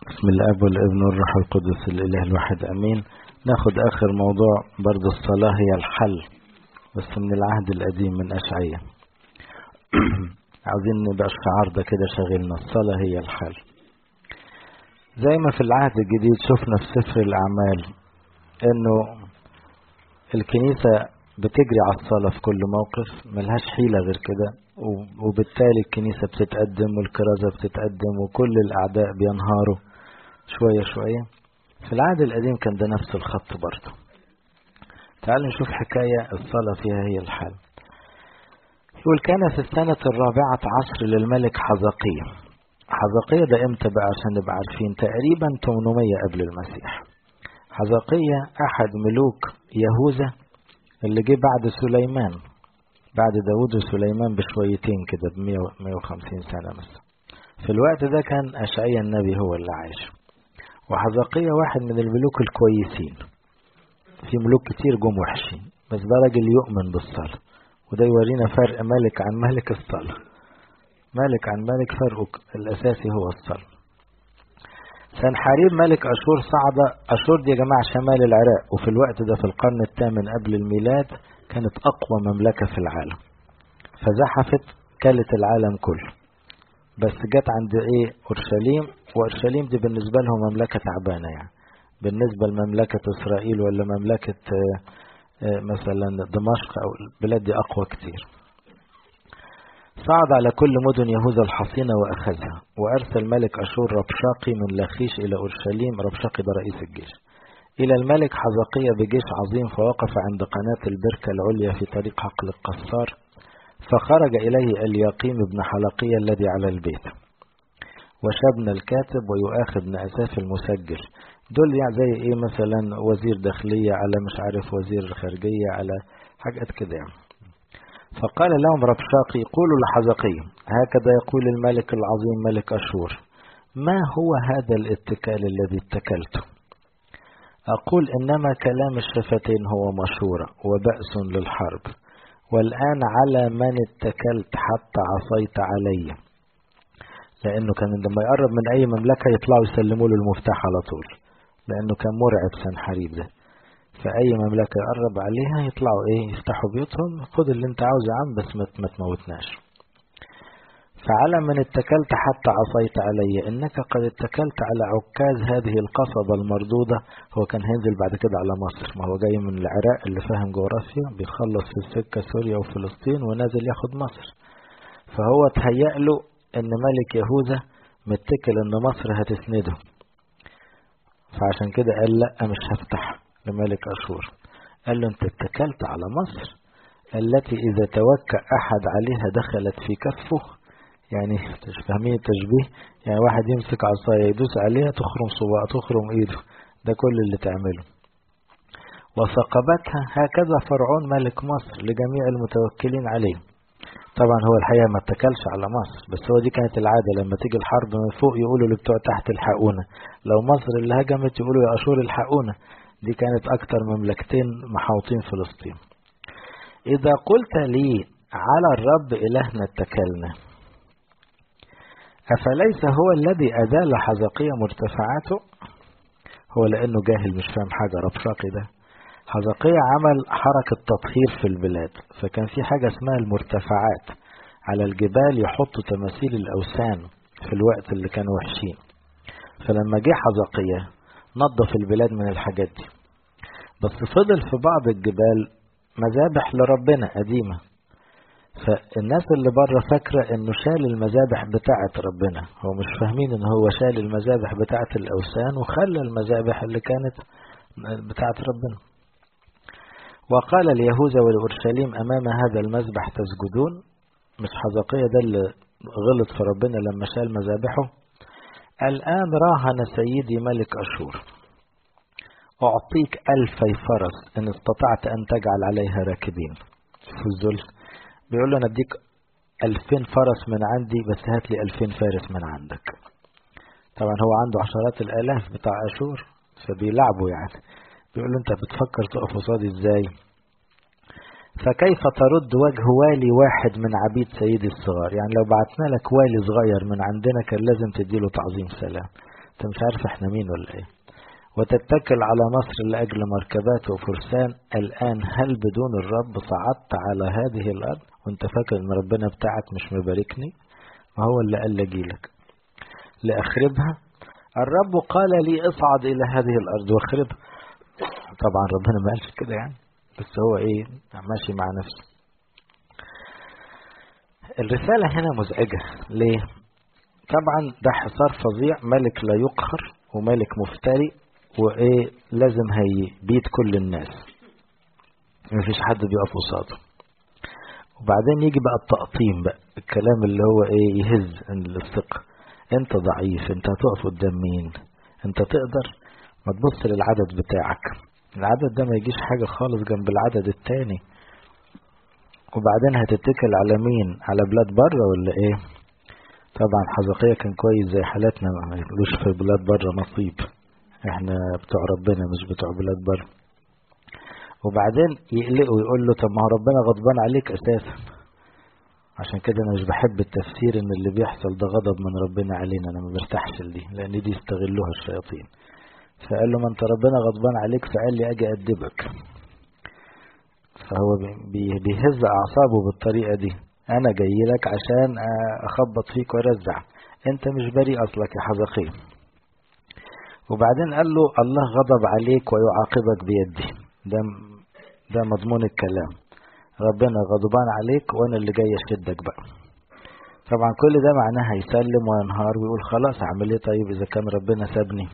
بسم الاب والابن والروح القدس الاله الواحد امين ناخد اخر موضوع برضو الصلاة هي الحل بس من العهد القديم من اشعية عاوزين نبقى الشعار ده كده شاغلنا الصلاة هي الحل زي ما في العهد الجديد شفنا في سفر الاعمال انه الكنيسة بتجري على الصلاة في كل موقف ملهاش حيلة غير كده وبالتالي الكنيسة بتتقدم والكرازة بتتقدم وكل الأعداء بينهاروا شوية شوية في العهد القديم كان ده نفس الخط برضه تعالوا نشوف حكاية الصلاة فيها هي الحل يقول كان في السنة الرابعة عشر للملك حزقية حزقية ده امتى بقى عشان نبقى عارفين تقريبا 800 قبل المسيح حزقية أحد ملوك يهوذا اللي جه بعد سليمان بعد داود وسليمان بشويتين كده ب 150 سنة مثلا في الوقت ده كان أشعيا النبي هو اللي عايش وحزقية واحد من الملوك الكويسين في ملوك كتير جم وحشين بس ده راجل يؤمن بالصلاة وده يورينا فرق ملك عن ملك الصلاة ملك عن ملك فرقه الأساسي هو الصلاة سنحاريب ملك أشور صعد أشور دي يا جماعة شمال العراق وفي الوقت ده في القرن الثامن قبل الميلاد كانت أقوى مملكة في العالم فزحفت كلت العالم كله بس جت عند إيه أورشليم وأورشليم دي بالنسبة لهم مملكة تعبانة يعني بالنسبة لمملكة إسرائيل ولا مملكة مثلا دمشق أو البلاد دي أقوى كتير صعد على كل مدن يهوذا الحصينة وأخذها وأرسل ملك أشور ربشاقي من لخيش إلى أورشليم ربشاقي ده رئيس الجيش إلى الملك حزقية بجيش عظيم فوقف عند قناة البركة العليا في طريق حقل القصار فخرج إليه اليقيم بن حلقية الذي على البيت وشبن الكاتب ويؤاخذ بن أساف المسجل دول يعني زي إيه مثلا وزير داخلية على مش عارف وزير خارجية على حاجات كده يعني فقال لهم ربشاقي قولوا لحزقي هكذا يقول الملك العظيم ملك أشور ما هو هذا الاتكال الذي اتكلته أقول إنما كلام الشفتين هو مشورة وبأس للحرب والآن على من اتكلت حتى عصيت علي لأنه كان لما يقرب من أي مملكة يطلعوا يسلموا له المفتاح على طول لأنه كان مرعب سنحريب ده فأي مملكة يقرب عليها يطلعوا إيه يفتحوا بيوتهم خد اللي أنت عاوزه يا عم بس ما تموتناش فعلى من اتكلت حتى عصيت علي إنك قد اتكلت على عكاز هذه القصبة المردودة هو كان هينزل بعد كده على مصر ما هو جاي من العراق اللي فاهم جغرافيا بيخلص في السكة سوريا وفلسطين ونازل ياخد مصر فهو تهيأ له إن ملك يهوذا متكل إن مصر هتسنده فعشان كده قال لا مش هفتح لملك أشور قال له انت اتكلت على مصر التي إذا توكى أحد عليها دخلت في كفه يعني فاهمين التشبيه يعني واحد يمسك عصاية يدوس عليها تخرم صباع تخرم ايده ده كل اللي تعمله وثقبتها هكذا فرعون ملك مصر لجميع المتوكلين عليه طبعا هو الحقيقة ما اتكلش على مصر بس هو دي كانت العادة لما تيجي الحرب من فوق يقولوا لبتوع تحت الحقونا لو مصر اللي هجمت يقولوا يا أشور الحقونا دي كانت أكتر مملكتين محاوطين فلسطين إذا قلت لي على الرب إلهنا اتكلنا أفليس هو الذي أزال حزقية مرتفعاته هو لأنه جاهل مش فاهم حاجة ربشاقي ده حزقية عمل حركة تطهير في البلاد فكان في حاجة اسمها المرتفعات على الجبال يحطوا تماثيل الأوثان في الوقت اللي كانوا وحشين فلما جه حزقية نظف البلاد من الحاجات دي بس فضل في بعض الجبال مذابح لربنا قديمة فالناس اللي بره فاكرة انه شال المذابح بتاعة ربنا هو مش فاهمين ان هو شال المذابح بتاعة الاوثان وخلى المذابح اللي كانت بتاعة ربنا وقال اليهوذا والأورشليم أمام هذا المذبح تسجدون مش حزقية ده اللي غلط في ربنا لما شال مذابحه الآن راهن سيدي ملك أشور أعطيك ألفي فرس إن استطعت أن تجعل عليها راكبين في الذل بيقول له أنا أديك ألفين فرس من عندي بس هات لي ألفين فارس من عندك طبعا هو عنده عشرات الآلاف بتاع أشور فبيلعبوا يعني بيقول له أنت بتفكر تقف قصادي إزاي فكيف ترد وجه والي واحد من عبيد سيدي الصغار يعني لو بعتنا لك والي صغير من عندنا كان لازم تديله تعظيم سلام انت مش عارف احنا مين ولا ايه وتتكل على مصر لأجل مركبات وفرسان الآن هل بدون الرب صعدت على هذه الأرض وانت فاكر ان ربنا بتاعك مش مباركني ما هو اللي قال لجيلك لأخربها الرب قال لي اصعد إلى هذه الأرض واخربها طبعا ربنا ما قالش كده يعني بس هو ايه ماشي مع نفسه الرسالة هنا مزعجة ليه طبعا ده حصار فظيع ملك لا يقهر وملك مفتري وايه لازم هيبيد كل الناس مفيش حد بيقف قصاده وبعدين يجي بقى التقطيم بقى الكلام اللي هو ايه يهز الثقة انت ضعيف انت هتقف قدام مين انت تقدر ما تبص للعدد بتاعك العدد ده ما يجيش حاجة خالص جنب العدد التاني وبعدين هتتكل على مين على بلاد بره ولا ايه طبعا حزقية كان كويس زي حالاتنا ما يقولوش في بلاد بره نصيب احنا بتوع ربنا مش بتوع بلاد بره وبعدين يقلقه ويقول له طب ما هو ربنا غضبان عليك اساسا عشان كده انا مش بحب التفسير ان اللي بيحصل ده غضب من ربنا علينا انا ما برتاحش لدي لان دي يستغلوها الشياطين فقال له ما انت ربنا غضبان عليك فقال لي اجي ادبك فهو بيهز اعصابه بالطريقه دي انا جاي لك عشان اخبط فيك وارزع انت مش بريء اصلك يا حزقين وبعدين قال له الله غضب عليك ويعاقبك بيدي ده ده مضمون الكلام ربنا غضبان عليك وانا اللي جاي اشدك بقى طبعا كل ده معناه هيسلم وينهار ويقول خلاص اعمل ايه طيب اذا كان ربنا سابني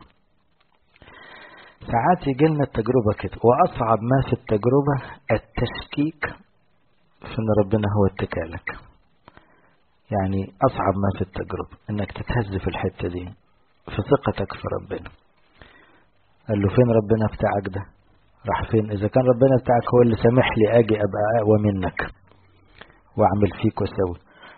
ساعات يجي لنا التجربة كده وأصعب ما في التجربة التشكيك في إن ربنا هو اتكالك يعني أصعب ما في التجربة إنك تتهز في الحتة دي في ثقتك في ربنا قال له فين ربنا بتاعك ده راح فين إذا كان ربنا بتاعك هو اللي سامح لي أجي أبقى أقوى منك وأعمل فيك وأسوي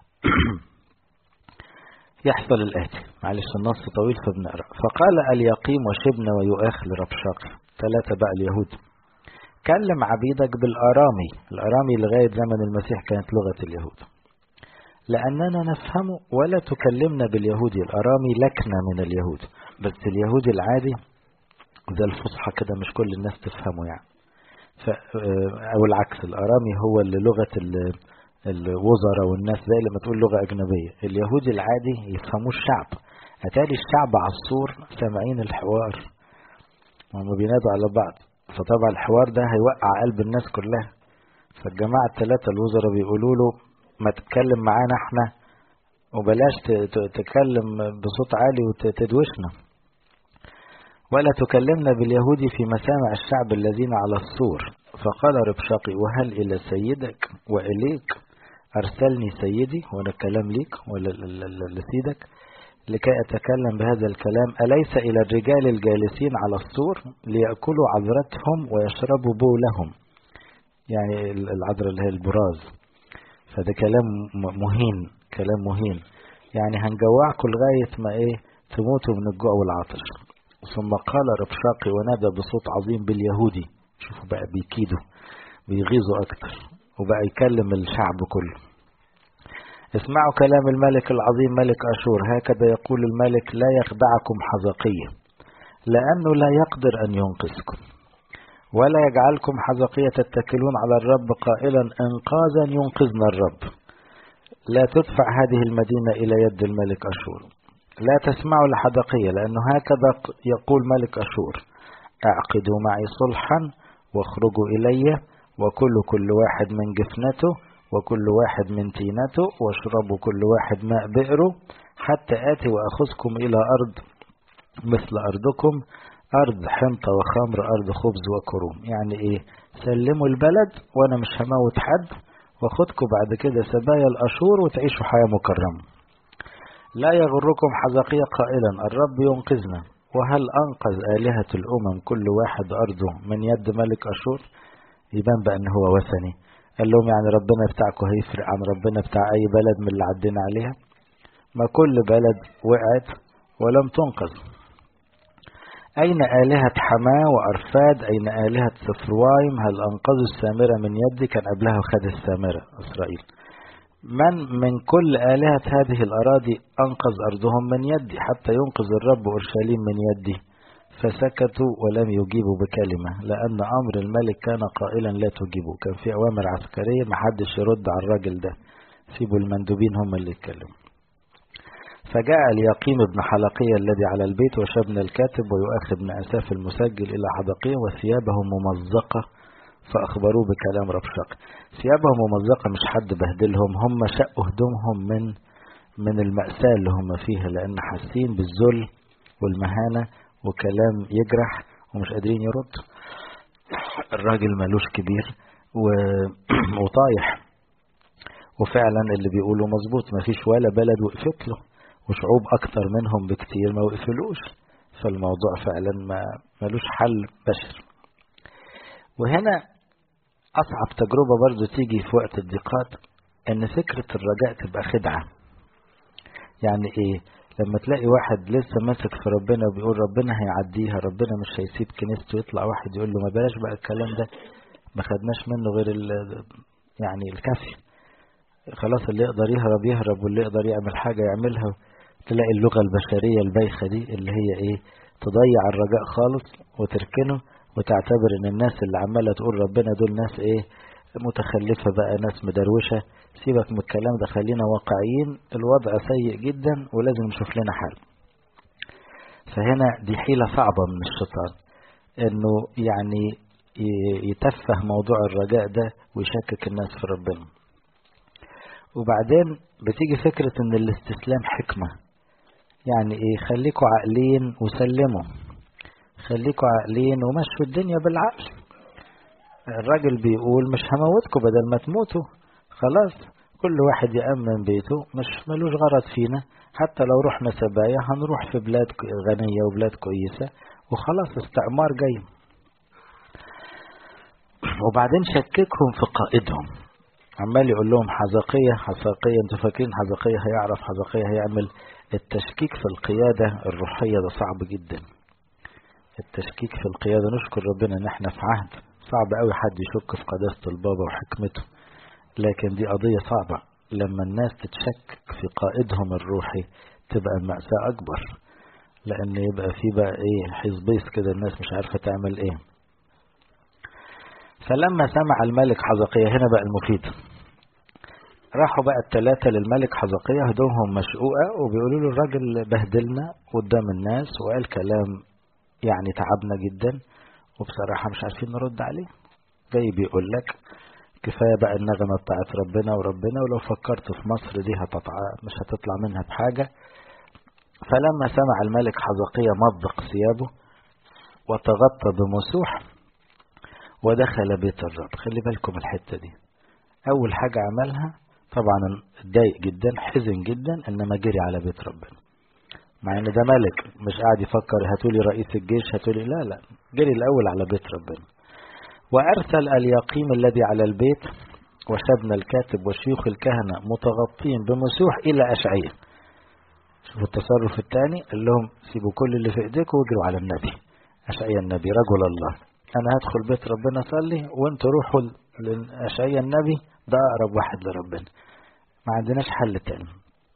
يحصل الآتي معلش النص طويل فبنقرأ فقال اليقيم وشبن ويؤاخ لربشاق ثلاثة بقى اليهود كلم عبيدك بالأرامي الأرامي لغاية زمن المسيح كانت لغة اليهود لأننا نفهم ولا تكلمنا باليهودي الأرامي لكنة من اليهود بس اليهودي العادي زي الفصحى كده مش كل الناس تفهمه يعني ف أو العكس الأرامي هو اللي لغة الوزراء والناس زي لما تقول لغة أجنبية اليهودي العادي يفهموا الشعب أتاري الشعب عصور سامعين الحوار هم بينادوا على بعض فطبعا الحوار ده هيوقع قلب الناس كلها فالجماعة الثلاثة الوزراء بيقولوا له ما تتكلم معانا احنا وبلاش تتكلم بصوت عالي وتدوشنا ولا تكلمنا باليهودي في مسامع الشعب الذين على السور فقال ربشاقي وهل إلى سيدك وإليك أرسلني سيدي وأنا الكلام ليك ولا لسيدك لكي أتكلم بهذا الكلام أليس إلى الرجال الجالسين على السور ليأكلوا عذرتهم ويشربوا بولهم يعني العذر اللي هي البراز فده كلام مهين كلام مهين يعني هنجوعكم لغاية ما إيه تموتوا من الجوع والعطش ثم قال ربشاقي ونادى بصوت عظيم باليهودي شوفوا بقى بيكيدوا بيغيظوا أكتر وبقى يكلم الشعب كله اسمعوا كلام الملك العظيم ملك أشور هكذا يقول الملك لا يخدعكم حزقية لأنه لا يقدر أن ينقذكم ولا يجعلكم حزقية تتكلون على الرب قائلا إنقاذا ينقذنا الرب لا تدفع هذه المدينة إلى يد الملك أشور لا تسمعوا لحدقية لأنه هكذا يقول ملك أشور اعقدوا معي صلحا واخرجوا إلي وكل كل واحد من جفنته وكل واحد من تينته واشربوا كل واحد ماء بئره حتى آتي وأخذكم إلى أرض مثل أرضكم أرض حنطة وخمر أرض خبز وكروم يعني إيه سلموا البلد وأنا مش هموت حد واخدكم بعد كده سبايا الأشور وتعيشوا حياة مكرمة لا يغركم حزقية قائلا الرب ينقذنا وهل أنقذ آلهة الأمم كل واحد أرضه من يد ملك أشور يبان بقى أن هو وثني قال لهم يعني ربنا بتاعكم هيفرق عن ربنا بتاع أي بلد من اللي عدينا عليها ما كل بلد وقعت ولم تنقذ أين آلهة حماة وأرفاد أين آلهة سفروايم هل أنقذوا السامرة من يدي كان قبلها خد السامرة إسرائيل من من كل آلهة هذه الأراضي أنقذ أرضهم من يدي حتى ينقذ الرب أورشليم من يدي فسكتوا ولم يجيبوا بكلمة لأن أمر الملك كان قائلا لا تجيبوا كان في أوامر عسكرية محدش يرد على الراجل ده سيبوا المندوبين هم اللي يتكلموا فجاء اليقيم بن حلقية الذي على البيت وشبن الكاتب ويؤخذ بن أساف المسجل إلى حدقية وثيابه ممزقة فأخبروه بكلام ربشاق ثيابهم ممزقة مش حد بهدلهم هم شقوا هدومهم من من المأساة اللي هم فيها لأن حاسين بالذل والمهانة وكلام يجرح ومش قادرين يردوا الراجل ملوش كبير و... وطايح وفعلا اللي بيقولوا مظبوط مفيش ولا بلد وقفت له وشعوب أكتر منهم بكتير ما وقفلوش فالموضوع فعلا ما ملوش حل بشر وهنا أصعب تجربة برضو تيجي في وقت الضيقات إن فكرة الرجاء تبقى خدعة يعني إيه لما تلاقي واحد لسه ماسك في ربنا وبيقول ربنا هيعديها ربنا مش هيسيب كنيسته يطلع واحد يقول له ما بلاش بقى الكلام ده ما خدناش منه غير يعني الكافي خلاص اللي يقدر يهرب يهرب واللي يقدر يعمل حاجة يعملها تلاقي اللغة البشرية البايخة دي اللي هي ايه تضيع الرجاء خالص وتركنه وتعتبر ان الناس اللي عمالة تقول ربنا دول ناس ايه متخلفة بقى ناس مدروشة سيبك من الكلام ده خلينا واقعيين الوضع سيء جدا ولازم نشوف لنا حل فهنا دي حيلة صعبة من الشيطان انه يعني يتفه موضوع الرجاء ده ويشكك الناس في ربنا وبعدين بتيجي فكرة ان الاستسلام حكمة يعني ايه خليكوا عاقلين وسلموا خليكوا عاقلين ومشوا الدنيا بالعقل الراجل بيقول مش هموتكم بدل ما تموتوا خلاص كل واحد يأمن بيته مش ملوش غرض فينا حتى لو رحنا سبايا هنروح في بلاد غنية وبلاد كويسة وخلاص استعمار جاي وبعدين شككهم في قائدهم عمال يقول لهم حزقية حزقية انتوا فاكرين حزقية هيعرف حزقية هيعمل التشكيك في القيادة الروحية ده صعب جدا التشكيك في القيادة نشكر ربنا ان احنا في عهد صعب قوي حد يشك في قداسة البابا وحكمته لكن دي قضية صعبة لما الناس تتشكك في قائدهم الروحي تبقى المأساة أكبر لأن يبقى في بقى إيه حزبيس كده الناس مش عارفة تعمل إيه فلما سمع الملك حزقية هنا بقى المفيد راحوا بقى الثلاثة للملك حزقية هدومهم مشقوقة وبيقولوا له الراجل بهدلنا قدام الناس وقال كلام يعني تعبنا جدا وبصراحة مش عارفين نرد عليه جاي بيقول لك كفاية بقى النغمة بتاعت ربنا وربنا ولو فكرت في مصر دي هتطع... مش هتطلع منها بحاجة فلما سمع الملك حزقية مضق ثيابه وتغطى بمسوح ودخل بيت الرب خلي بالكم الحتة دي أول حاجة عملها طبعا اتضايق جدا حزن جدا إنما جري على بيت ربنا مع إن ده ملك مش قاعد يفكر هاتولي رئيس الجيش هاتولي لا لا جري الأول على بيت ربنا وأرسل اليقيم الذي على البيت وشبنا الكاتب وشيوخ الكهنة متغطين بمسوح إلى أشعية شوفوا التصرف الثاني قال لهم سيبوا كل اللي في ايديكم واجروا على النبي أشعية النبي رجل الله أنا هدخل بيت ربنا أصلي وأنتوا روحوا لأشعية النبي ده أقرب واحد لربنا ما عندناش حل تاني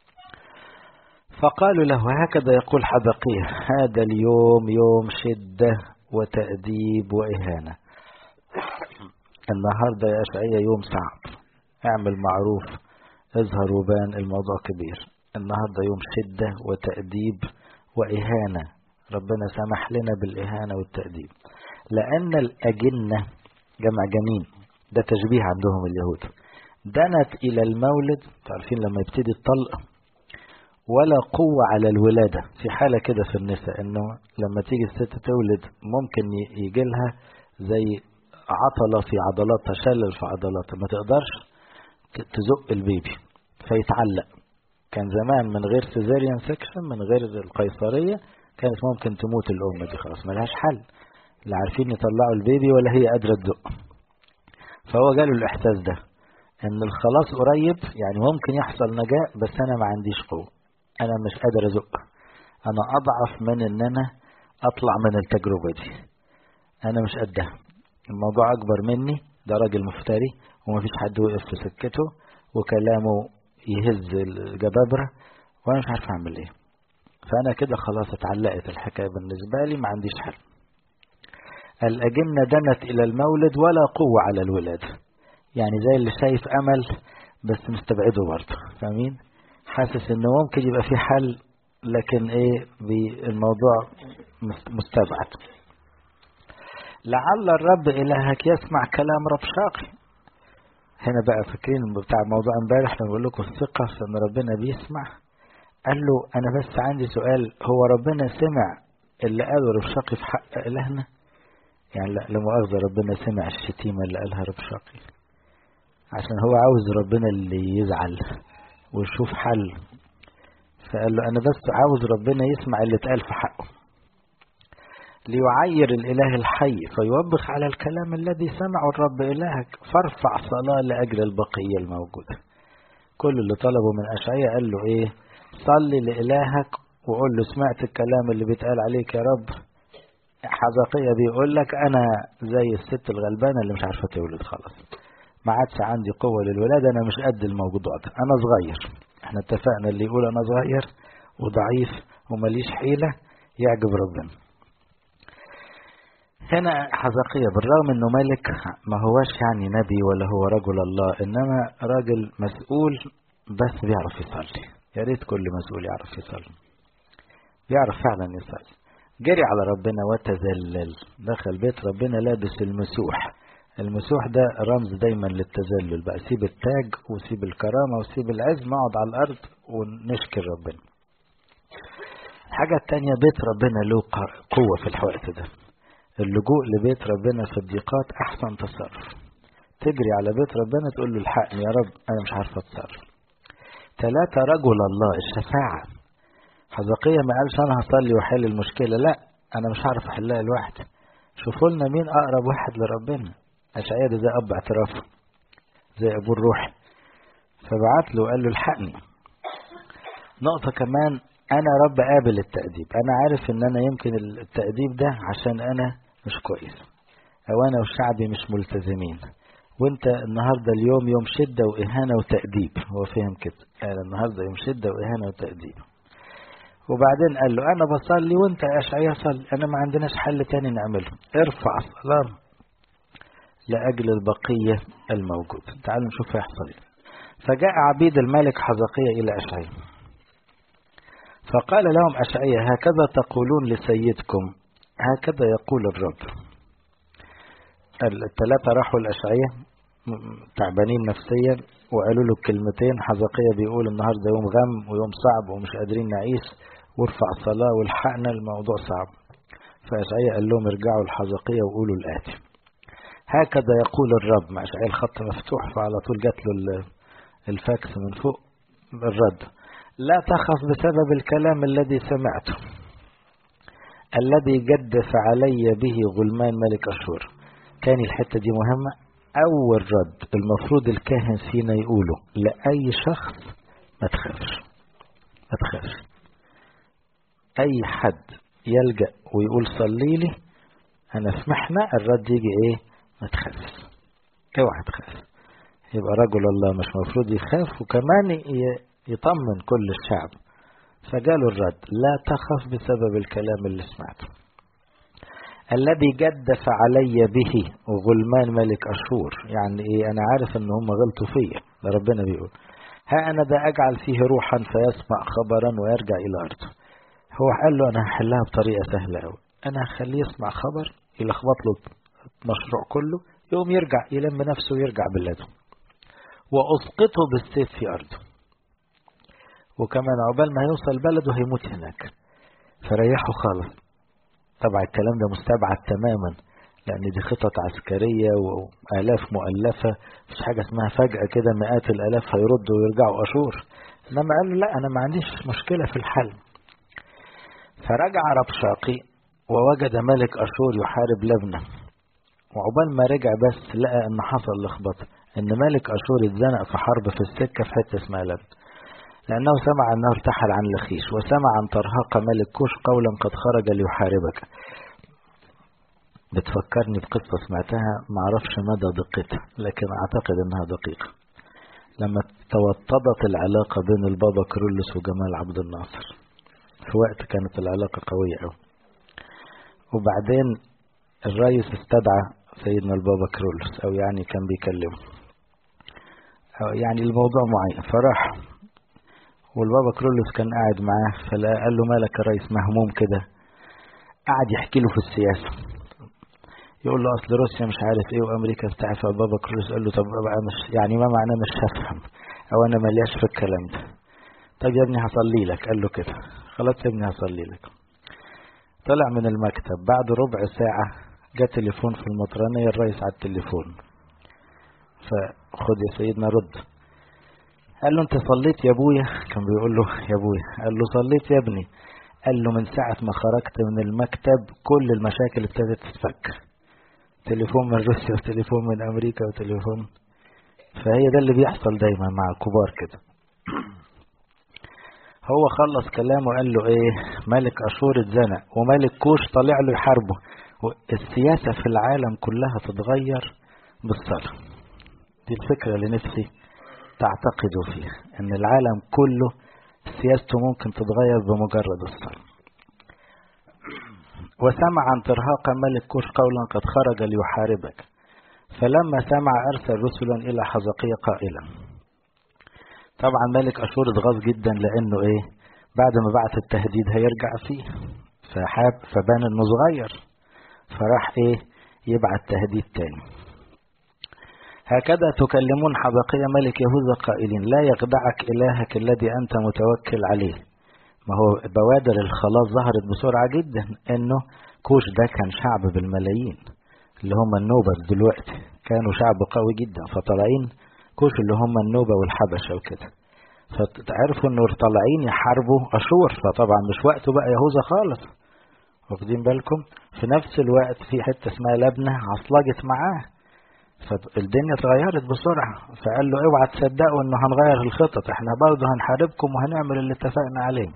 فقالوا له هكذا يقول حدقية هذا اليوم يوم شدة وتأديب وإهانة النهاردة يا أشعية يوم صعب اعمل معروف اظهر وبان الموضوع كبير النهاردة يوم شدة وتأديب وإهانة ربنا سمح لنا بالإهانة والتأديب لأن الأجنة جمع جنين ده تشبيه عندهم اليهود دنت إلى المولد تعرفين لما يبتدي الطلق ولا قوة على الولادة في حالة كده في النساء انه لما تيجي الست تولد ممكن يجي لها زي عطلة في عضلاتها شلل في عضلاتها ما تقدرش تزق البيبي فيتعلق كان زمان من غير سيزاريان سكشن من غير القيصرية كانت ممكن تموت الأم دي خلاص ملهاش حل لا عارفين يطلعوا البيبي ولا هي قادرة تزق فهو جاله الإحساس ده إن الخلاص قريب يعني ممكن يحصل نجاة بس أنا ما عنديش قوة أنا مش قادر أزق أنا أضعف من إن أنا أطلع من التجربة دي أنا مش قدها الموضوع أكبر مني ده راجل مفتري ومفيش حد وقف في سكته وكلامه يهز الجبابرة وأنا مش عارف أعمل إيه فأنا كده خلاص اتعلقت الحكاية بالنسبة لي ما عنديش حل الأجنة دنت إلى المولد ولا قوة على الولادة يعني زي اللي شايف أمل بس مستبعده برضه فاهمين حاسس إنه ممكن يبقى في حل لكن إيه الموضوع مستبعد لعل الرب إلهك يسمع كلام رب شاقي هنا بقى فاكرين بتاع الموضوع امبارح لما بقول لكم الثقة في إن ربنا بيسمع قال له أنا بس عندي سؤال هو ربنا سمع اللي قاله ربشاقي في حق إلهنا يعني لا لمؤاخذة ربنا سمع الشتيمة اللي قالها ربشاقي عشان هو عاوز ربنا اللي يزعل ويشوف حل فقال له أنا بس عاوز ربنا يسمع اللي اتقال في حقه ليعير الإله الحي فيوبخ على الكلام الذي سمعه الرب إلهك فارفع صلاة لأجل البقية الموجودة كل اللي طلبه من أشعية قال له إيه صلي لإلهك وقول له سمعت الكلام اللي بيتقال عليك يا رب حزقية بيقول لك أنا زي الست الغلبانة اللي مش عارفة تولد خلاص ما عادش عندي قوة للولادة أنا مش قد الموضوع ده أنا صغير احنا اتفقنا اللي يقول أنا صغير وضعيف ومليش حيلة يعجب ربنا هنا حزقية بالرغم انه ملك ما هوش يعني نبي ولا هو رجل الله انما راجل مسؤول بس بيعرف يصلي يا ريت كل مسؤول يعرف يصلي بيعرف فعلا يصلي جري على ربنا وتذلل دخل بيت ربنا لابس المسوح المسوح ده رمز دايما للتذلل بقى سيب التاج وسيب الكرامة وسيب العز نقعد على الأرض ونشكر ربنا الحاجة التانية بيت ربنا له قوة في الوقت ده اللجوء لبيت ربنا في الضيقات أحسن تصرف تجري على بيت ربنا تقول له الحقني يا رب أنا مش عارف أتصرف ثلاثة رجل الله الشفاعة حزقية ما قالش أنا هصلي وأحل المشكلة لا أنا مش هعرف أحلها لوحدي شوفوا لنا مين أقرب واحد لربنا أشعياء ده زي أب اعترافه زي أبوه الروحي فبعت له وقال له الحقني نقطة كمان أنا رب قابل التأديب أنا عارف إن أنا يمكن التأديب ده عشان أنا مش كويس أو أنا وشعبي مش ملتزمين وانت النهاردة اليوم يوم شدة وإهانة وتأديب هو فهم كده قال النهاردة يوم شدة وإهانة وتأديب وبعدين قال له أنا بصلي وانت يا أشعياء صلي أنا ما عندناش حل تاني نعمله ارفع الصلاة لأجل البقية الموجود تعالوا نشوف هيحصل فجاء عبيد الملك حزقية إلى أشعياء فقال لهم أشعياء هكذا تقولون لسيدكم هكذا يقول الرب الثلاثة راحوا الأشعية تعبانين نفسيا وقالوا له كلمتين حزقية بيقول النهاردة يوم غم ويوم صعب ومش قادرين نعيش وارفع صلاة والحقنا الموضوع صعب فأشعية قال لهم ارجعوا الحزقية وقولوا الآتي هكذا يقول الرب مع أشعية الخط مفتوح فعلى طول جات له الفاكس من فوق الرد لا تخف بسبب الكلام الذي سمعته الذي جدف علي به غلمان ملك أشور كان الحتة دي مهمة أول رد المفروض الكاهن فينا يقوله لأي شخص ما تخافش ما تخافش أي حد يلجأ ويقول صلي لي أنا في محنة الرد يجي إيه ما تخافش اوعى تخاف يبقى رجل الله مش مفروض يخاف وكمان يطمن كل الشعب فقالوا الرد لا تخف بسبب الكلام اللي سمعته الذي جدف علي به غلمان ملك أشور يعني إيه أنا عارف إن هم غلطوا فيا ده ربنا بيقول ها أنا ده أجعل فيه روحا فيسمع خبرا ويرجع إلى أرضه هو قال له أنا هحلها بطريقة سهلة أوي أنا هخليه يسمع خبر يلخبط له المشروع كله يقوم يرجع يلم نفسه ويرجع بلاده وأسقطه بالسيف في أرضه وكمان عقبال ما هيوصل بلده هيموت هناك فريحه خالص طبعا الكلام ده مستبعد تماما لأن دي خطط عسكرية وآلاف مؤلفة مش حاجة اسمها فجأة كده مئات الآلاف هيردوا ويرجعوا أشور إنما قال له لا أنا ما عنديش مشكلة في الحل فرجع ربشاقي ووجد ملك أشور يحارب لبنى وعقبال ما رجع بس لقى إن حصل لخبطة إن ملك أشور اتزنق في حرب في السكة في حتة اسمها لبنى لأنه سمع أنه ارتحل عن لخيش وسمع عن طرهاق ملك كوش قولا قد خرج ليحاربك بتفكرني بقصة سمعتها معرفش مدى دقتها لكن أعتقد أنها دقيقة لما توطدت العلاقة بين البابا كرولس وجمال عبد الناصر في وقت كانت العلاقة قوية أوي وبعدين الرئيس استدعى سيدنا البابا كرولس أو يعني كان بيكلمه أو يعني الموضوع معين فراح والبابا كرولس كان قاعد معاه فقال له مالك يا ريس مهموم كده قعد يحكي له في السياسة يقول له اصل روسيا مش عارف ايه وامريكا بتاع فبابا كرولس قال له طب بقى مش يعني ما معناه مش هفهم او انا ملياش في الكلام ده طب يا ابني هصلي لك قال له كده خلاص يا ابني هصلي لك طلع من المكتب بعد ربع ساعة جاء تليفون في المطرانية الرئيس على التليفون فخد يا سيدنا رد قال له انت صليت يا ابويا كان بيقول له يا ابويا قال له صليت يا ابني قال له من ساعة ما خرجت من المكتب كل المشاكل ابتدت تتفك تليفون من روسيا وتليفون من امريكا وتليفون فهي ده اللي بيحصل دايما مع الكبار كده هو خلص كلامه وقال له ايه ملك اشور اتزنق وملك كوش طالع له يحاربه السياسة في العالم كلها تتغير بالصلاة دي الفكرة اللي نفسي تعتقدوا فيها ان العالم كله سياسته ممكن تتغير بمجرد الصلاة وسمع عن ترهاق ملك كوش قولا قد خرج ليحاربك فلما سمع أرسل رسلا إلى حزقية قائلا طبعا ملك أشور اتغاظ جدا لأنه إيه بعد ما بعت التهديد هيرجع فيه فحاب فبان إنه صغير فراح إيه يبعت تهديد تاني هكذا تكلمون حبقية ملك يهوذا قائلين لا يخدعك إلهك الذي أنت متوكل عليه ما هو بوادر الخلاص ظهرت بسرعة جدا إنه كوش ده كان شعب بالملايين اللي هم النوبة دلوقتي كانوا شعب قوي جدا فطالعين كوش اللي هم النوبة والحبشة وكده فتعرفوا إنه طالعين يحاربوا أشور فطبعا مش وقته بقى يهوذا خالص واخدين بالكم في نفس الوقت في حتة اسمها لبنة عصلجت معاه فالدنيا اتغيرت بسرعة فقال له اوعى تصدقوا انه هنغير الخطط احنا برضه هنحاربكم وهنعمل اللي اتفقنا عليه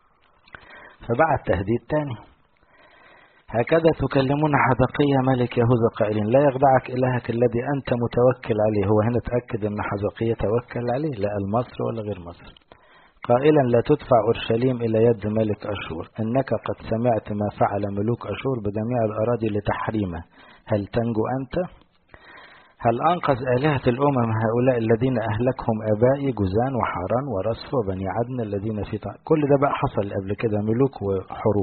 فبعت تهديد تاني هكذا تكلمون حزقية ملك يهوذا قائلين لا يخدعك إلهك الذي أنت متوكل عليه هو هنا تأكد أن حزقية توكل عليه لا مصر ولا غير مصر قائلا لا تدفع أورشليم إلى يد ملك أشور إنك قد سمعت ما فعل ملوك أشور بجميع الأراضي لتحريمه هل تنجو أنت؟ هل أنقذ آلهة الأمم هؤلاء الذين أهلكهم آبائي جزان وحاران ورصف وبني عدن الذين في طع... كل ده بقى حصل قبل كده ملوك وحروب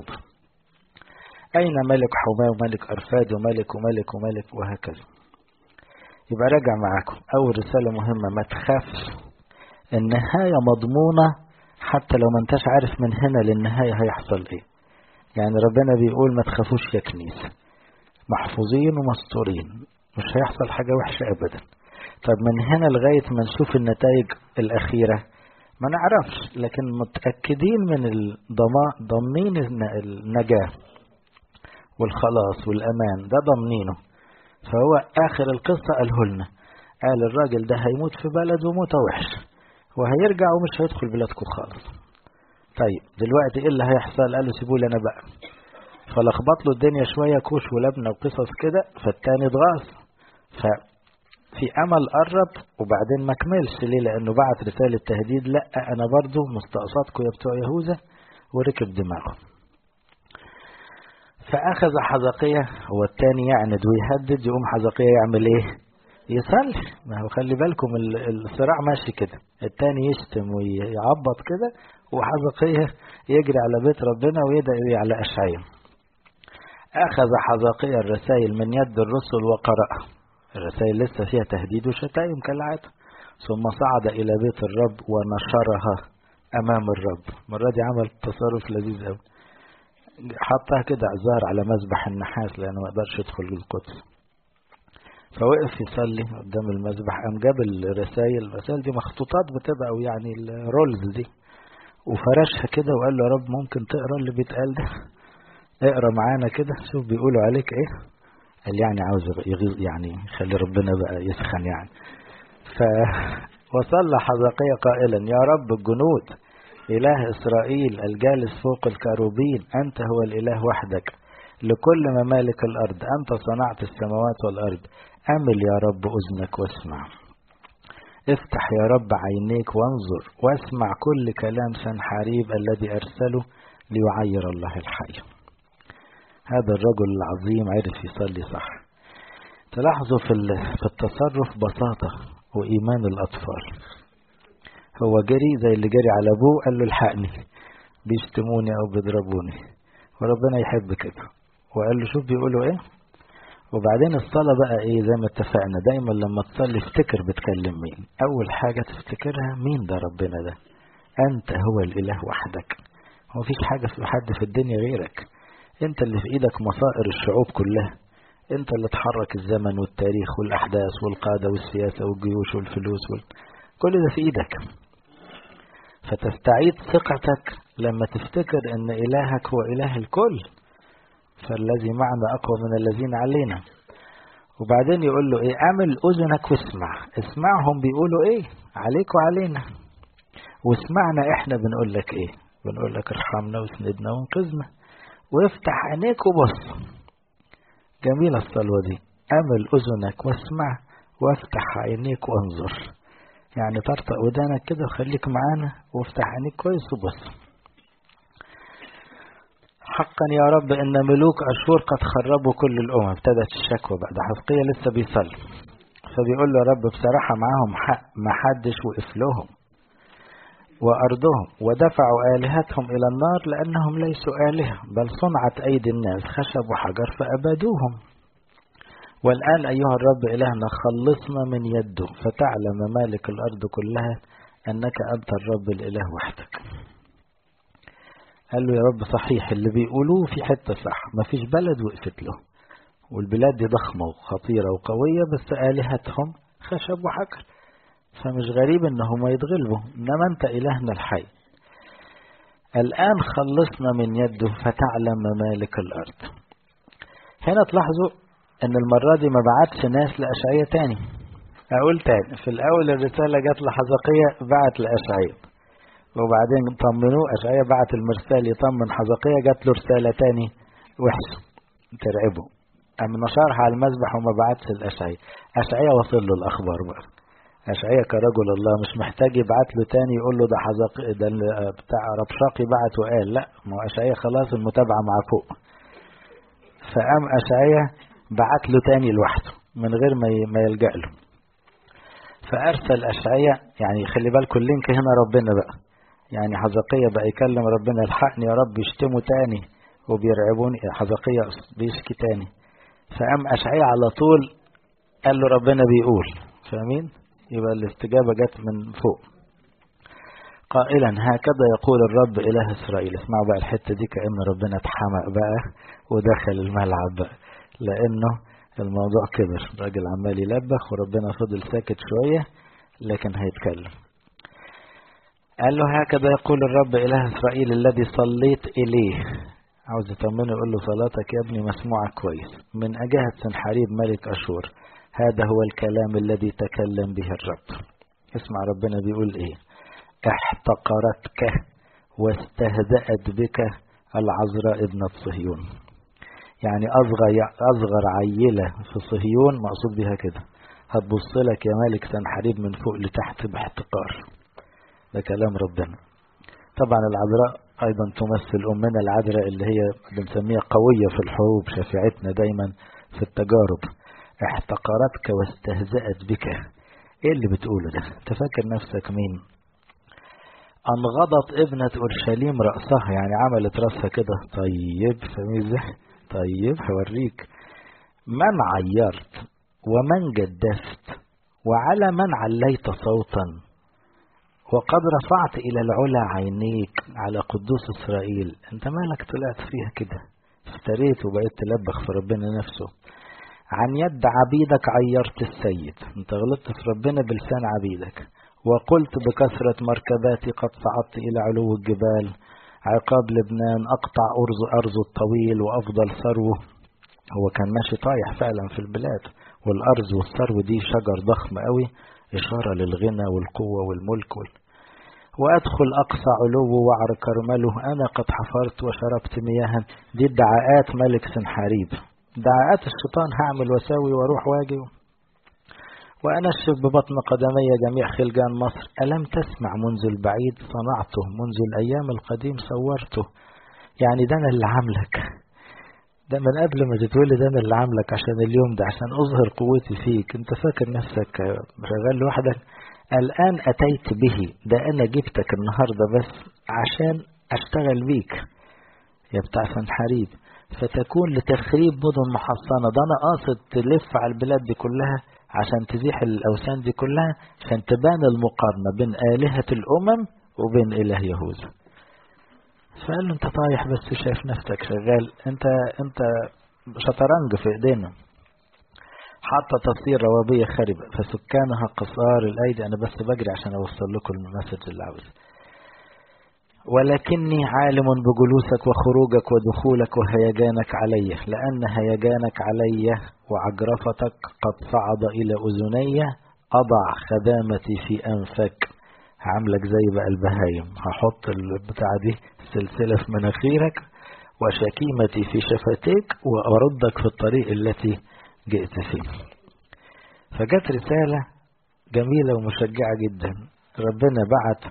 أين ملك حماه وملك أرفاد وملك وملك وملك وهكذا يبقى راجع معاكم أول رسالة مهمة ما تخافش النهاية مضمونة حتى لو ما انتش عارف من هنا للنهاية هيحصل ايه يعني ربنا بيقول ما تخافوش يا كنيسة محفوظين ومستورين مش هيحصل حاجة وحشة أبدا طب من هنا لغاية ما نشوف النتائج الأخيرة ما نعرفش لكن متأكدين من الضمان ضامنين النجاة والخلاص والأمان ده ضامنينه فهو آخر القصة قاله لنا قال الراجل ده هيموت في بلد وموتة وحش وهيرجع ومش هيدخل بلادكم خالص طيب دلوقتي ايه اللي هيحصل قالوا سيبوا لي انا بقى فلخبط له الدنيا شوية كوش ولبنة وقصص كده فالتاني اتغاظ ففي امل قرب وبعدين ما كملش ليه لانه بعت رسالة تهديد لا انا برضو مستقصاتكم يا بتوع يهوذا وركب دماغه فاخذ حزقية هو التاني يعند ويهدد يقوم حزقية يعمل ايه يصلي ما هو خلي بالكم الصراع ماشي كده التاني يشتم ويعبط كده وحزقية يجري على بيت ربنا ويدعي على أشعية أخذ حزقية الرسائل من يد الرسل وقرأها الرسائل لسه فيها تهديد وشتائم كالعادة ثم صعد إلى بيت الرب ونشرها أمام الرب المرة دي عمل تصرف لذيذ قوي حطها كده عزار على مذبح النحاس لأنه ما قدرش يدخل القدس فوقف يصلي قدام المذبح قام جاب الرسائل الرسائل دي مخطوطات بتبقى او يعني الرولز دي وفرشها كده وقال له يا رب ممكن تقرا اللي بيتقال ده اقرا معانا كده شوف بيقولوا عليك ايه قال يعني عاوز يغيظ يعني يخلي ربنا بقى يسخن يعني ف وصلى حزقية قائلا يا رب الجنود إله إسرائيل الجالس فوق الكروبين أنت هو الإله وحدك لكل ممالك الأرض أنت صنعت السماوات والأرض أمل يا رب أذنك واسمع افتح يا رب عينيك وانظر واسمع كل كلام سنحاريب الذي أرسله ليعير الله الحي هذا الرجل العظيم عرف يصلي صح تلاحظوا في في التصرف بساطة وإيمان الأطفال هو جري زي اللي جري على أبوه قال له الحقني بيشتموني أو بيضربوني وربنا يحب كده وقال له شوف بيقولوا إيه وبعدين الصلاة بقى إيه زي ما اتفقنا دايما لما تصلي افتكر بتكلم مين أول حاجة تفتكرها مين ده ربنا ده أنت هو الإله وحدك هو مفيش حاجة في حد في الدنيا غيرك أنت اللي في إيدك مصائر الشعوب كلها أنت اللي تحرك الزمن والتاريخ والأحداث والقادة والسياسة والجيوش والفلوس وال... كل ده في إيدك فتستعيد ثقتك لما تفتكر أن إلهك هو إله الكل فالذي معنا أقوى من الذين علينا وبعدين يقول له إيه أعمل أذنك واسمع اسمعهم بيقولوا إيه عليك وعلينا واسمعنا إحنا بنقول لك إيه بنقول لك ارحمنا واسندنا وانقذنا وافتح عينيك وبص جميلة الصلوة دي أمل أذنك واسمع وافتح عينيك وانظر يعني طرطق ودانك كده وخليك معانا وافتح عينيك كويس وبص حقا يا رب ان ملوك اشور قد خربوا كل الامم ابتدت الشكوى بعد حزقية لسه بيصلي فبيقول له يا رب بصراحة معاهم حق ما حدش وقف لهم وأرضهم ودفعوا آلهتهم إلى النار لأنهم ليسوا آلهة بل صنعت أيدي الناس خشب وحجر فأبادوهم والآن أيها الرب إلهنا خلصنا من يده فتعلم مالك الأرض كلها أنك أنت الرب الإله وحدك قال له يا رب صحيح اللي بيقولوه في حتة صح ما فيش بلد وقفت له والبلاد دي ضخمة وخطيرة وقوية بس آلهتهم خشب وحجر فمش غريب انهم يتغلبوا انما انت الهنا الحي الان خلصنا من يده فتعلم مالك الارض هنا تلاحظوا ان المرة دي ما بعتش ناس لأشعية تاني اقول تاني في الاول الرسالة جت لحزقية بعت لأشعية وبعدين طمنوه أشعية بعت المرسال يطمن حزقية جات له رسالة تاني وحشة ترعبه أم نشرها على المذبح وما بعتش الأشعية أشعية وصل له الأخبار بقى أشعية كرجل الله مش محتاج يبعت له تاني يقول له ده حزق ده بتاع ربشاقي بعت وقال لا ما هو أشعية خلاص المتابعة مع فوق فقام أشعية بعت له تاني لوحده من غير ما ما يلجأ له فأرسل أشعية يعني خلي بالكم اللينك هنا ربنا بقى يعني حزقية بقى يكلم ربنا الحقني يا رب يشتموا تاني وبيرعبوني حزقية بيشكي تاني فقام أشعية على طول قال له ربنا بيقول فاهمين يبقى الاستجابة جت من فوق قائلا هكذا يقول الرب إله إسرائيل اسمعوا بقى الحتة دي كأن ربنا اتحمق بقى ودخل الملعب بقى لأنه الموضوع كبر الراجل عمال يلبخ وربنا فضل ساكت شوية لكن هيتكلم قال له هكذا يقول الرب إله إسرائيل الذي صليت إليه عاوز يطمنه يقول له صلاتك يا ابني مسموعة كويس من أجهة سنحريب ملك أشور هذا هو الكلام الذي تكلم به الرب اسمع ربنا بيقول ايه احتقرتك واستهزأت بك العذراء ابنة صهيون يعني أصغر, أصغر عيلة في صهيون مقصود بها كده هتبص لك يا ملك سنحريب من فوق لتحت باحتقار ده كلام ربنا طبعا العذراء أيضا تمثل أمنا العذراء اللي هي بنسميها قوية في الحروب شفيعتنا دايما في التجارب احتقرتك واستهزأت بك ايه اللي بتقوله ده تفكر نفسك مين انغضت ابنة اورشليم رأسها يعني عملت رأسها كده طيب فاهم ازاي طيب هوريك من عيرت ومن جدفت وعلى من عليت صوتا وقد رفعت الى العلا عينيك على قدوس اسرائيل انت مالك طلعت فيها كده افتريت وبقيت تلبخ في ربنا نفسه عن يد عبيدك عيرت السيد انت غلطت في ربنا بلسان عبيدك وقلت بكثرة مركباتي قد صعدت إلى علو الجبال عقاب لبنان أقطع أرز أرز الطويل وأفضل ثروه هو كان ماشي طايح فعلا في البلاد والأرز والثرو دي شجر ضخم قوي إشارة للغنى والقوة والملك وال... وأدخل أقصى علو وعر كرمله أنا قد حفرت وشربت مياها دي ادعاءات ملك سنحاريب دعاءات الشيطان هعمل واسوي واروح واجي وأنشف ببطن قدمي جميع خلجان مصر ألم تسمع منذ البعيد صنعته منذ الأيام القديم صورته يعني ده أنا اللي عاملك ده من قبل ما تتولد أنا اللي عاملك عشان اليوم ده عشان أظهر قوتي فيك أنت فاكر نفسك شغال لوحدك الآن أتيت به ده أنا جبتك النهاردة بس عشان أشتغل بيك يا بتاع سنحريب فتكون لتخريب مدن محصنة ده أنا قاصد تلف على البلاد دي كلها عشان تزيح الأوثان دي كلها عشان تبان المقارنة بين آلهة الأمم وبين إله يهوذا فقال له أنت طايح بس شايف نفسك شغال أنت أنت شطرنج في إيدينا حتى تصير روابية خربة فسكانها قصار الأيدي أنا بس بجري عشان أوصل لكم المسج اللي عاوزه ولكني عالم بجلوسك وخروجك ودخولك وهيجانك علي لأن هيجانك علي وعجرفتك قد صعد إلى أذني أضع خدامتي في أنفك هعملك زي بقى البهايم هحط البتاع دي السلسلة في مناخيرك وشكيمتي في شفتيك وأردك في الطريق التي جئت فيه فجت رسالة جميلة ومشجعة جدا ربنا بعت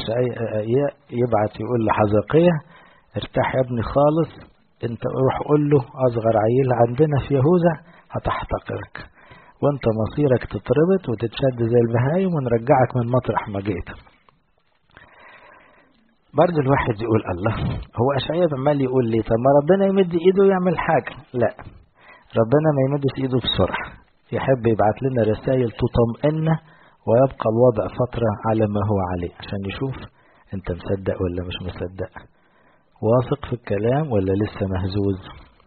يبعت يقول لحزقية ارتاح يا ابني خالص انت روح قول له اصغر عيل عندنا في يهوذا هتحتقرك وانت مصيرك تتربط وتتشد زي البهايم ونرجعك من مطرح ما جيت برضه الواحد يقول الله هو اشعياء عمال يقول لي طب ما ربنا يمد ايده يعمل حاجه لا ربنا ما يمدش ايده بسرعه يحب يبعت لنا رسائل تطمئننا ويبقى الوضع فترة على ما هو عليه عشان يشوف انت مصدق ولا مش مصدق واثق في الكلام ولا لسه مهزوز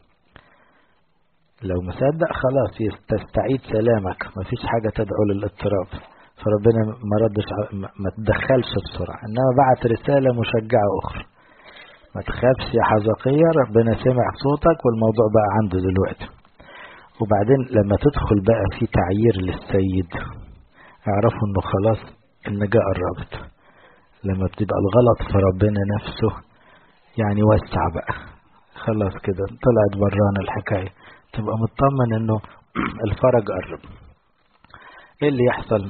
لو مصدق خلاص تستعيد سلامك مفيش حاجة تدعو للاضطراب فربنا ما ردش ما تدخلش بسرعة انما بعت رسالة مشجعة اخرى ما تخافش يا حزقية ربنا سمع صوتك والموضوع بقى عنده دلوقتي وبعدين لما تدخل بقى في تعيير للسيد اعرفوا انه خلاص النجاة قربت لما بتبقى الغلط في ربنا نفسه يعني وسع بقى خلاص كده طلعت برانا الحكاية تبقى مطمن انه الفرج قرب ايه اللي يحصل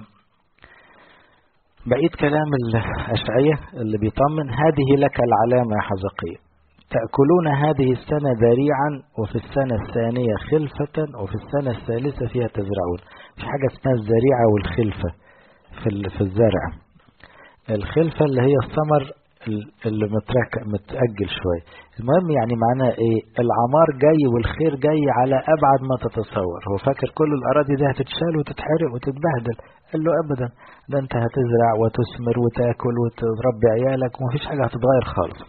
بقيت كلام الأشعية اللي بيطمن هذه لك العلامة يا حزقية تأكلون هذه السنة ذريعا وفي السنة الثانية خلفة وفي السنة الثالثة فيها تزرعون في حاجة اسمها الزريعة والخلفة في في الزرع الخلفة اللي هي الثمر اللي مترك متأجل شوية المهم يعني معناه ايه العمار جاي والخير جاي على أبعد ما تتصور هو فاكر كل الأراضي دي هتتشال وتتحرق وتتبهدل قال له أبدا ده أنت هتزرع وتثمر وتاكل وتربي عيالك ومفيش حاجة هتتغير خالص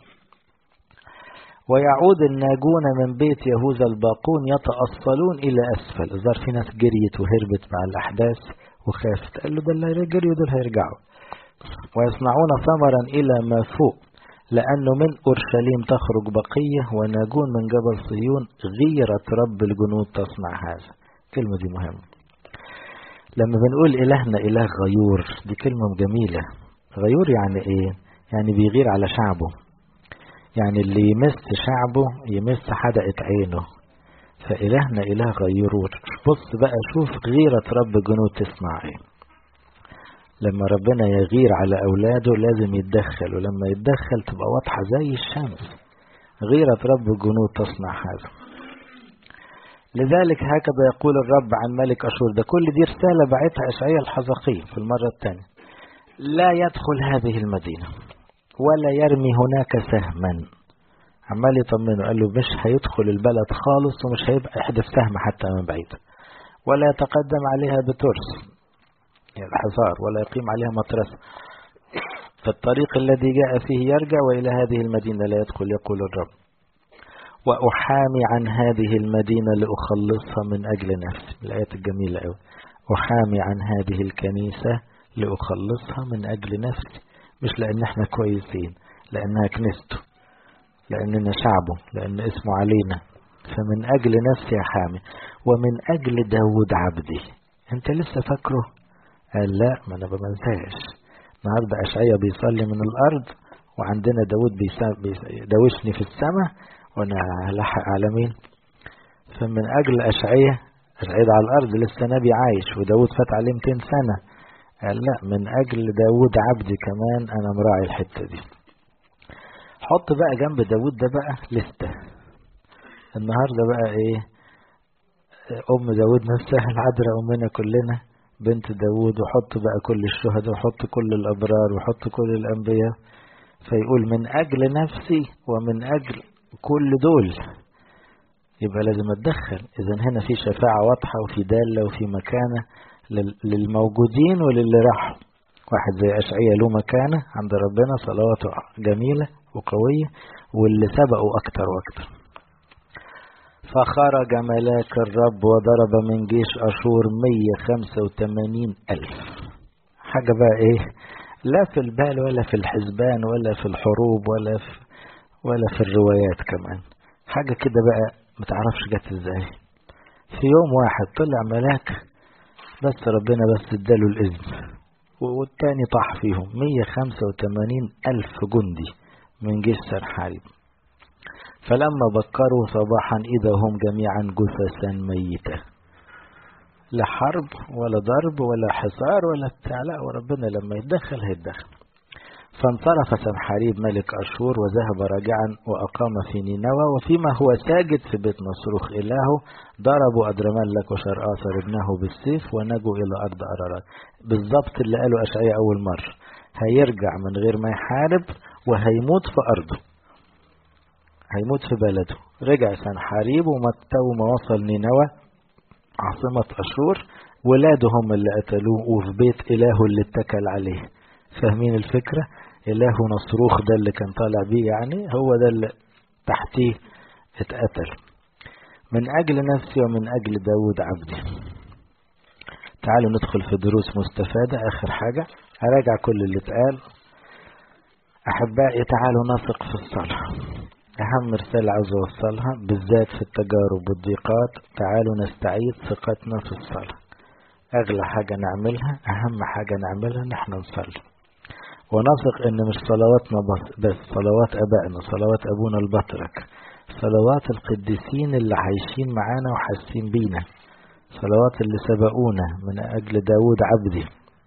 ويعود الناجون من بيت يهوذا الباقون يتأصلون إلى أسفل الظاهر في ناس جريت وهربت مع الأحداث وخافت قال له ده اللي جريوا دول هيرجعوا ويصنعون ثمرا إلى ما فوق لأنه من أورشليم تخرج بقية وناجون من جبل صيون غيرة رب الجنود تصنع هذا كلمة دي مهمة لما بنقول إلهنا إله غيور دي كلمة جميلة غيور يعني إيه يعني بيغير على شعبه يعني اللي يمس شعبه يمس حدقة عينه فإلهنا إله غيور بص بقى شوف غيرة رب الجنود تسمع ايه لما ربنا يغير على أولاده لازم يتدخل ولما يتدخل تبقى واضحة زي الشمس غيرة رب الجنود تصنع هذا لذلك هكذا يقول الرب عن ملك أشور ده كل دي رسالة بعتها أشعياء الحزقي في المرة الثانية لا يدخل هذه المدينة ولا يرمي هناك سهما عمال يطمنه قال له مش هيدخل البلد خالص ومش هيبقى يحدث سهم حتى من بعيد ولا يتقدم عليها بترس يعني الحصار ولا يقيم عليها مطرسة فالطريق الذي جاء فيه يرجع وإلى هذه المدينة لا يدخل يقول الرب وأحامي عن هذه المدينة لأخلصها من أجل نفسي الآيات الجميلة أوي أحامي عن هذه الكنيسة لأخلصها من أجل نفسي مش لأن احنا كويسين لأنها كنيسته لأننا شعبه لأن اسمه علينا فمن أجل نفسي يا حامي ومن أجل داود عبدي أنت لسه فاكره قال لا ما أنا بمنساش النهاردة أشعية بيصلي من الأرض وعندنا داود بيدوشني في السماء وأنا هلحق على مين فمن أجل أشعية أشعية على الأرض لسه نبي عايش وداود فات عليه 200 سنة قال لا من أجل داود عبدي كمان أنا مراعي الحتة دي حط بقى جنب داود ده بقى لستة النهاردة بقى إيه أم داود نفسها العذراء أمنا كلنا بنت داود وحط بقى كل الشهداء وحط كل الأبرار وحط كل الأنبياء فيقول من أجل نفسي ومن أجل كل دول يبقى لازم أتدخل إذا هنا في شفاعة واضحة وفي دالة وفي مكانة للموجودين وللي راحوا واحد زي أشعية له مكانة عند ربنا صلواته جميلة وقوية واللي سبقوا أكتر وأكتر فخرج ملاك الرب وضرب من جيش أشور 185 ألف حاجة بقى إيه لا في البال ولا في الحسبان ولا في الحروب ولا في ولا في الروايات كمان حاجة كده بقى متعرفش جت ازاي في يوم واحد طلع ملاك بس ربنا بس اداله الإذن والتاني طاح فيهم 185 ألف جندي من جيش سرحارب فلما بكروا صباحا إذا هم جميعا جثثا ميتة لا حرب ولا ضرب ولا حصار ولا بتاع لا وربنا لما يتدخل هيتدخل فانصرف سنحاريب ملك أشور وذهب راجعا وأقام في نينوى وفيما هو ساجد في بيت نصروخ إلهه ضربوا أدرملك وشرآثر ابنه بالسيف ونجوا إلى أرض أرارات بالضبط اللي قاله أشعياء أول مرة هيرجع من غير ما يحارب وهيموت في أرضه هيموت في بلده رجع سنحاريب ومتى ما وصل نينوى عاصمة أشور ولاده هم اللي قتلوه وفي بيت إلهه اللي اتكل عليه فاهمين الفكرة إله نصروخ ده اللي كان طالع بيه يعني هو ده اللي تحتيه اتقتل من أجل نفسي ومن أجل داود عبدي تعالوا ندخل في دروس مستفادة آخر حاجة هراجع كل اللي اتقال أحبائي تعالوا نثق في الصلاة أهم رسالة عاوز أوصلها بالذات في التجارب والضيقات تعالوا نستعيد ثقتنا في الصلاة أغلى حاجة نعملها أهم حاجة نعملها نحن نصلي ونثق إن مش صلواتنا بس صلوات أبائنا صلوات أبونا البطرك صلوات القديسين اللي عايشين معانا وحاسين بينا صلوات اللي سبقونا من أجل داود عبدي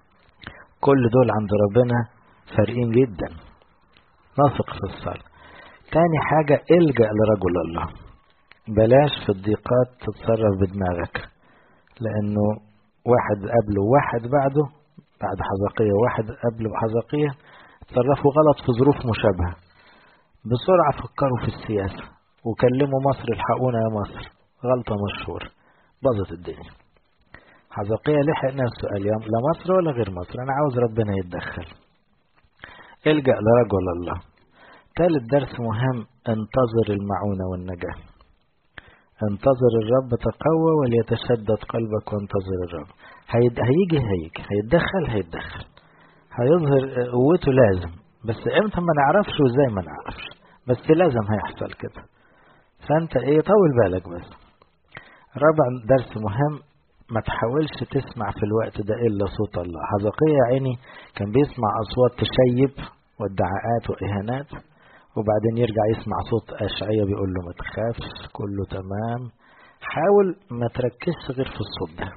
كل دول عند ربنا فارقين جدا نثق في الصلاة تاني حاجة الجأ لرجل الله بلاش في الضيقات تتصرف بدماغك لأنه واحد قبله وواحد بعده بعد حزقية وواحد قبله حزقية تصرفوا غلط في ظروف مشابهة بسرعة فكروا في السياسة وكلموا مصر الحقونا يا مصر غلطة مشهورة باظت الدنيا حزقية لحق نفسه قال لا مصر ولا غير مصر أنا عاوز ربنا يتدخل الجأ لرجل الله ثالث درس مهم انتظر المعونة والنجاة انتظر الرب تقوى وليتشدد قلبك وانتظر الرب هيجي هيجي هيتدخل هيتدخل هيظهر قوته لازم بس امتى ما نعرفش وازاي ما نعرفش بس لازم هيحصل كده فانت ايه طول بالك بس رابع درس مهم ما تحاولش تسمع في الوقت ده الا صوت الله حزقية عيني كان بيسمع اصوات تشيب وادعاءات واهانات وبعدين يرجع يسمع صوت أشعية بيقول له ما تخافش كله تمام حاول ما تركزش غير في الصوت ده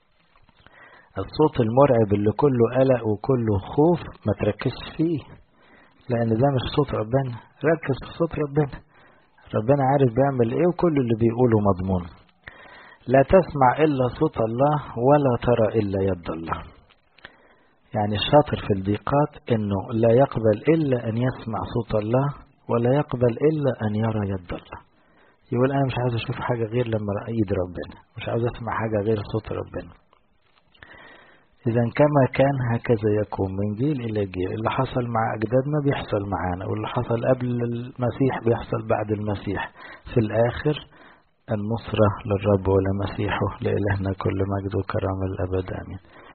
الصوت المرعب اللي كله قلق وكله خوف ما تركزش فيه لأن ده مش صوت ربنا ركز في صوت ربنا ربنا عارف بيعمل ايه وكل اللي بيقوله مضمون لا تسمع إلا صوت الله ولا ترى إلا يد الله يعني الشاطر في الضيقات انه لا يقبل الا ان يسمع صوت الله ولا يقبل الا ان يرى يد الله يقول انا مش عاوز اشوف حاجه غير لما ايد ربنا مش عاوز اسمع حاجه غير صوت ربنا اذا كما كان هكذا يكون من جيل الى جيل اللي حصل مع اجدادنا بيحصل معانا واللي حصل قبل المسيح بيحصل بعد المسيح في الاخر النصره للرب ولمسيحه لالهنا كل مجد وكرامه الابد امين